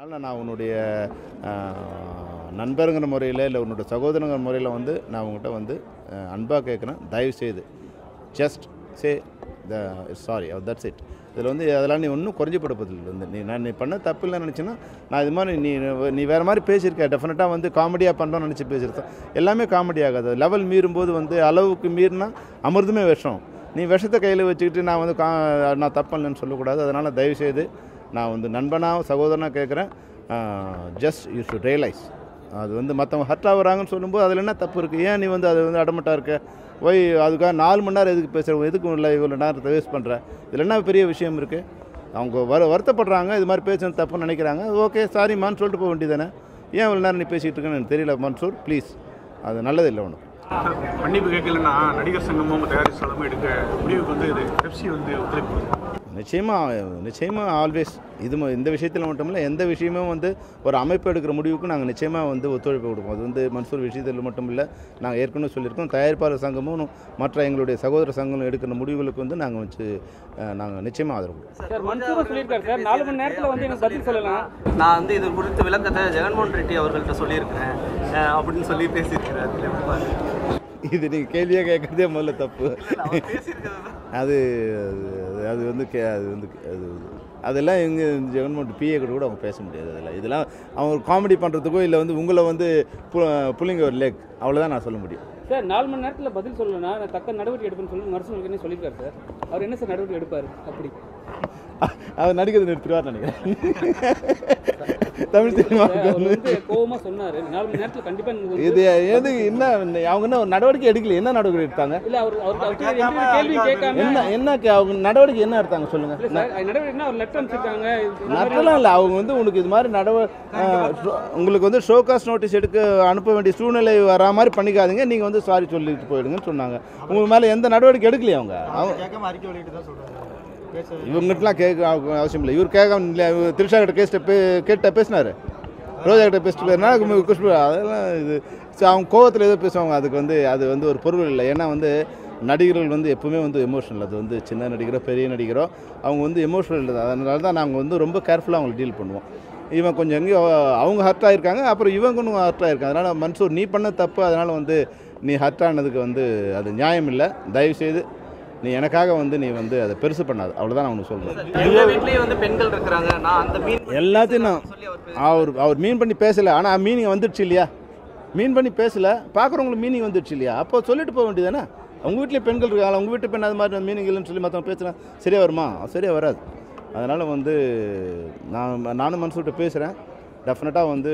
அதனால் நான் உன்னுடைய ஆஹ், நண்பருங்கிற முறையில் இல்லை உன்னுடைய சகோதரங்கிற முறையில் வந்து நான் உங்கள்கிட்ட வந்து அன்பாக கேட்குறேன் தயவு செய்து just say the sorry that's it இதில் வந்து அதெல்லாம் நீ ஒன்றும் குறைஞ்சி படுப்பதில்லை வந்து நீ நான் நீ பண்ண தப்பு இல்லைன்னு நினச்சின்னா நான் இது மாதிரி நீ நீ வேறு மாதிரி பேசியிருக்க டெஃபினட்டாக வந்து காமெடியாக பண்ணுறோன்னு நினச்சி பேசியிருக்கேன் எல்லாமே காமெடி ஆகாது லெவல் மீறும்போது வந்து அளவுக்கு மீறினா அமிர்தமே விஷம் நீ விஷத்தை கையில் வச்சுக்கிட்டு நான் வந்து கா நான் தப்பு இல்லைன்னு சொல்லக்கூடாது அதனால் தயவுசெய்து நான் வந்து நண்பனாக சகோதரனாக கேட்குறேன் ஜஸ்ட் யூ ஷுட் ரியலைஸ் அது வந்து மற்றவங்க ஹர்ட் ஆகுறாங்கன்னு சொல்லும்போது அதில் என்ன தப்பு இருக்குது ஏன் நீ வந்து அது வந்து அடமட்டாக இருக்க ஒய் அதுக்காக நாலு மணி நேரம் எதுக்கு பேசுகிற எதுக்கு இல்லை இவ்வளோ நேரத்தை வேஸ்ட் பண்ணுற இதில் என்ன பெரிய விஷயம் இருக்குது அவங்க வர வருத்தப்படுறாங்க இது மாதிரி பேசுறது தப்புன்னு நினைக்கிறாங்க ஓகே சாரிம்மான்னு சொல்லிட்டு போக வேண்டியதானே ஏன் இவ்வளோ நேரம் நீ பேசிகிட்டு இருக்கேன்னு எனக்கு தெரியல மன்சூர் ப்ளீஸ் அது நல்லதில்லை ஒன்று மன்னிப்பு கேட்கலன்னா நடிகர் சங்கமும் தயாரிப்பாளரும் எடுக்க முடிவுக்கு வந்து இது பெப்சி வந்து ஒத்துழைப்பு கொடுக்கும். நிச்சயமாக நிச்சயமாக ஆல்வேஸ் இது ம- இந்த விஷயத்தில் மட்டும் இல்லை எந்த விஷயமும் வந்து ஒரு அமைப்பு எடுக்கிற முடிவுக்கு நாங்கள் நிச்சயமாக வந்து ஒத்துழைப்பு கொடுப்போம் அது வந்து மன்சூர் விஷயத்தில் மட்டும் இல்லை நாங்கள் ஏற்கனவே சொல்லியிருக்கோம் தயாரிப்பாளர் சங்கமும் மற்ற எங்களுடைய சகோதர சங்கங்களும் எடுக்கிற முடிவுகளுக்கு வந்து நாங்கள் வச்சு நாங்கள் நிச்சயமாக ஆதரவு கொடுப்போம் சார் மன்சூரும் சொல்லியிருக்காரு சார் நாலு மணி நேரத்தில் வந்து எனக்கு பதில் சொல்லலாம் நான் வந்து இது குறித்த விளக்கத்தை ஜெகன்மோகன் ரெட்டி அவர்கள்ட்ட சொல்லியிருக்கிறேன் அஹ் அப்படின்னு சொல்லி பேசியிருக்கிறார் அதுல எப்படி பாருங்க. இது நீங்கள் கேள்வியாக கேட்குறதே முதல்ல தப்பு அவர் பேசியிருக்கிறது தான். அது அது- அது வந்து கே அது வந்து அது அதெல்லாம் எங்கே ஜெகன்மோகன் பிஏ கூட கூட அவங்க பேச முடியாது அதெல்லாம் இதெல்லாம் அவங்க காமெடி பண்ணுறதுக்கோ இல்லை வந்து உங்களை வந்து பு- புள்ளிங்க ஒரு லேக் அவ்வளோதான் நான் சொல்ல முடியும் சார் நாலு மணி நேரத்தில் பதில் சொல்லணும்னா நான் தக்க நடவடிக்கை எடுப்பேன்னு சொல்லி நரசிம்மன் என்ன சொல்லியிருக்காரு சார் அவர் என்ன சார் நடவடிக்கை எடுப்பார் அப்படி அவர் நடிக்கிறது நிறுத்திடுவார் நினைக்கிறேன் தமிழ் சினிமாவுக்கு அவர் வந்து வந்து கோவமா சொன்னாரு நாலு மணி நேரத்தில் கண்டிப்பா நீங்க வந்து- இது எது என்ன அவங்க என்ன ஒரு நடவடிக்கை எடுக்கல என்ன நடவடிக்கை எடுத்தாங்க இல்ல அவர் அவர் அவர்கிட்ட எந்த கேள்வி கேட்காம என்ன என்ன கே- அவங்க நடவடிக்கை என்ன எடுத்தாங்க சொல்லுங்க இல்ல சார் அது நடவடிக்கைனா ஒரு லெட்டர் அனுப்பிச்சிருக்காங்க இது மாதிரி- நட்டலாம் இல்லை அவங்க வந்து உனக்கு இது மாதிரி நடவ அஹ், ஷோ- உங்களுக்கு வந்து ஷோகாஸ் நோட்டீஸ் எடுக்க அனுப்ப வேண்டிய சூழ்நிலை வரா மாதிரி பண்ணிக்காதீங்க நீங்கள் வந்து சாரி சொல்லிட்டு போயிடுங்கன்னு சொன்னாங்க உங்களுக்கு மேலே எந்த நடவடிக்கை எடுக்கலையே அவங்க அவங்க கேட்காம அறிக்கை வெளியிட்டு தான் சொல்றாரு பேச இவங்ககிட்டலாம் கேட்க அவ- அவசியம் இல்லை இவர் கேட்க இல்லை இவர் திரிஷா கிட்ட கேஸ்ட்டு பே கேட்ட பேசினார் ரோஜா கிட்ட பேசிட்டு போயிருந்தா குஷ்பு அதெல்லாம் இது சரி, அவங்க கோவத்தில் ஏதோ பேசுவாங்க அதுக்கு வந்து அது வந்து ஒரு பொருள் இல்லை ஏன்னா வந்து நடிகர்கள் வந்து எப்பவுமே வந்து எமோஷனல் அது வந்து சின்ன நடிகரோ பெரிய நடிகரோ அவங்க வந்து எமோஷனல் இல்லை அதனால தான் நாங்கள் வந்து ரொம்ப கேர்ஃபுல்லாக அவங்களை டீல் பண்ணுவோம் இவன் கொஞ்சம் எங்கேயோ அவங்க ஹர்ட் ஆயிருக்காங்க அப்புறம் இவங்க கொஞ்சம் ஹர்ட் ஆயிருக்காங்க அதனால் மன்சூர் நீ பண்ண தப்பு அதனால் வந்து நீ ஹர்ட் ஆனதுக்கு வந்து அது நியாயம் இல்லை தயவுசெய்து நீ எனக்காக வந்து நீ வந்து அதை பெருசு பண்ணாது அவ்வளோதான் நான் உனக்கு சொல்கிறேன் எங்க வீட்லயும் வந்து பெண்கள் இருக்கிறாங்க நான் அந்த மீன் எல்லாத்தையும் நான் சொல்லி அவர் பேச- அவர் அவர் மீன் பண்ணி பேசலை ஆனால் மீனிங் வந்துடுச்சு இல்லையா மீன் பண்ணி பேசலை பார்க்குறவங்களுக்கு மீனிங் வந்துடுச்சு இல்லையா அப்போ சொல்லிட்டு போக வேண்டியதானே உங்கள் வீட்டில் பெண்கள் இருக்காங்க உங்கள் வீட்டு பெண் அது மாதிரி மீனிங் இல்லைன்னு சொல்லி மற்றவங்க பேசுனா சரியா வருமா சரியா வராது அதனால் வந்து நான் நானும் மனசுகிட்ட பேசுகிறேன் டெஃபினட்டாக வந்து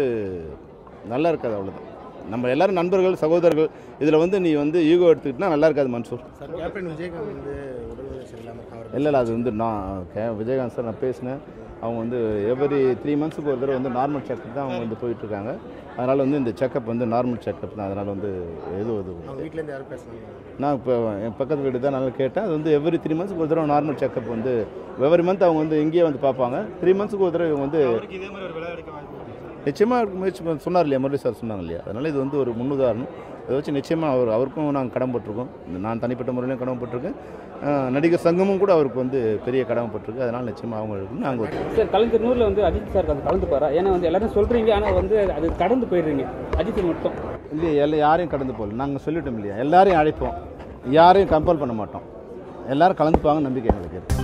நல்லா இருக்காது அவ்வளோதான் நம்ம எல்லாரும் நண்பர்கள் சகோதரர்கள் இதில் வந்து நீ வந்து ஈகோ எடுத்துக்கிட்டா நல்லா இருக்காது மன்சூர் சார் கேப்டன் விஜயகாந்த் வந்து உடல்நிலை சரியில்லாமல் இருக்காங்க இல்லை இல்லை அது வந்து நான் கே விஜயகாந்த் சார் நான் பேசினேன் அவங்க வந்து எவ்ரி த்ரீ மந்த்ஸுக்கு ஒரு தடவை வந்து நார்மல் செக்கப் தான் அவங்க வந்து போயிட்டுருக்காங்க அதனால் வந்து இந்த செக்கப் வந்து நார்மல் செக்கப் தான் அதனால் வந்து எதுவும் இது அவங்க வீட்டிலேருந்து யாரும் பேசுனாங்க நான் இப்போ என் பக்கத்து வீடு தான் நல்லா கேட்டேன் அது வந்து எவ்ரி த்ரீ மந்த்ஸ்க்கு ஒரு தடவை நார்மல் செக்கப் வந்து எவ்ரி மந்த் அவங்க வந்து இங்கேயே வந்து பார்ப்பாங்க த்ரீ மந்த்ஸ்க்கு ஒரு தடவை இவங்க வந்து அவருக்கு இதே மாதிரி ஒரு விளையாட வாய்ப்பு இருக்கு. நிச்சயமாக முயற்சி பண்ண- சொன்னார் இல்லையா முரளி சார் சொன்னாங்க இல்லையா அதனால் இது வந்து ஒரு முன்னுதாரணம் அதை வச்சு நிச்சயமாக அவர் அவருக்கும் நாங்கள் கடமைப்பட்டிருக்கோம் நான் தனிப்பட்ட முறையிலும் கடமைப்பட்டிருக்கேன் அஹ் நடிகர் சங்கமும் கூட அவருக்கு வந்து பெரிய கடமைப்பட்டிருக்கு அதனால் நிச்சயமாக அவங்க நாங்கள் சார் கலைஞர் நூறில் வந்து அஜித் சார் அது கலந்துப்பாரா ஏன்னா வந்து எல்லாரும் சொல்றீங்க ஆனா வந்து அது கடந்து போயிடுறீங்க அஜித் மட்டும் இல்லையா எல்லா யாரையும் கடந்து போகல நாங்கள் சொல்லிட்டோம் இல்லையா எல்லாரையும் அழைப்போம் யாரையும் கம்பல் பண்ண மாட்டோம் எல்லாரும் கலந்துப்பாங்க நம்பிக்கை எங்களுக்கு இருக்கு